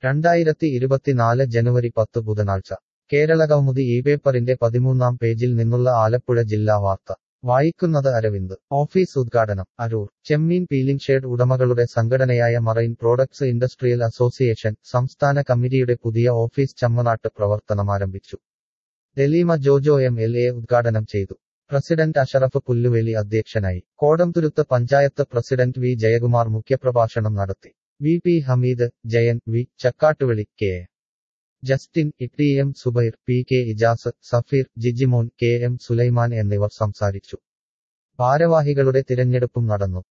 രണ്ടായിരത്തി ഇരുപത്തിനാല് ജനുവരി പത്ത് ബുധനാഴ്ച കേരളകൗമുദി ഈ പേപ്പറിന്റെ പതിമൂന്നാം പേജിൽ നിന്നുള്ള ആലപ്പുഴ ജില്ലാ വാർത്ത വായിക്കുന്നത് അരവിന്ദ് ഓഫീസ് ഉദ്ഘാടനം അരൂർ ചെമ്മീൻ പീലിംഗ് ഷേഡ് ഉടമകളുടെ സംഘടനയായ മറൈൻ പ്രോഡക്ട്സ് ഇൻഡസ്ട്രിയൽ അസോസിയേഷൻ സംസ്ഥാന കമ്മിറ്റിയുടെ പുതിയ ഓഫീസ് ചമ്മനാട്ട് പ്രവർത്തനമാരംഭിച്ചു Daleema Jojo M L A ഉദ്ഘാടനം ചെയ്തു പ്രസിഡന്റ് അഷറഫ് പുല്ലുവേലി അധ്യക്ഷനായി കോടംതുരുത്ത് പഞ്ചായത്ത് പ്രസിഡന്റ് വി ജയകുമാർ മുഖ്യപ്രഭാഷണം നടത്തി V P Hameed Jayan V Chakkattuveli K A. Justin T M Subair P K Ijas Safeer Jijimon K M Sulaiman എന്നിവർ സംസാരിച്ചു ഭാരവാഹികളുടെ തിരഞ്ഞെടുപ്പും നടന്നു